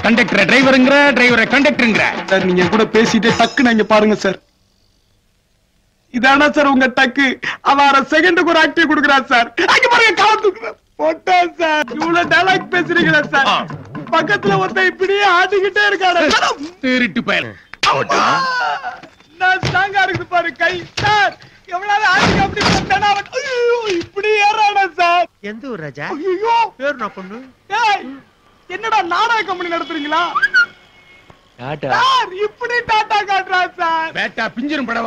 conductor டிரைவருங்கிற டிரைவரை கண்டக்டருங்கிற sir நீங்க கூட பேசிட்டே டக்குன்னு இங்க பாருங்க சார் இதானா சார் உங்க டக்கு அவ அரை செகண்டுக்கு ஒரு ஆக்டிவ் கொடுக்குறா சார் அங்க பாருங்க காலத்துக்கு போட்டேன் சார் இவ்வளவு டைலாக் பேசுறீங்களா சார் பக்கத்துல ஒருத்தன் இப்படியே ஆடிக்கிட்டே இருக்காரு திருட்டு பயல் நான் ஸ்ட்ராங்கா இருக்குது பாரு கை சார் எவ்வளவு ஆடிக்கு அப்படி போட்டேன்னா அவன் ஐயோ, இப்படி ஏறானா சார் எந்த ஊர் ராஜா ஐயோ பேர் நான் பொண்ணு ஏய் என்னடா நாடக கம்பெனி நடத்துறீங்களா சார் இப்படி டாட்டா காட்டுறா சார் பேட்டா பிஞ்சிரும் படவா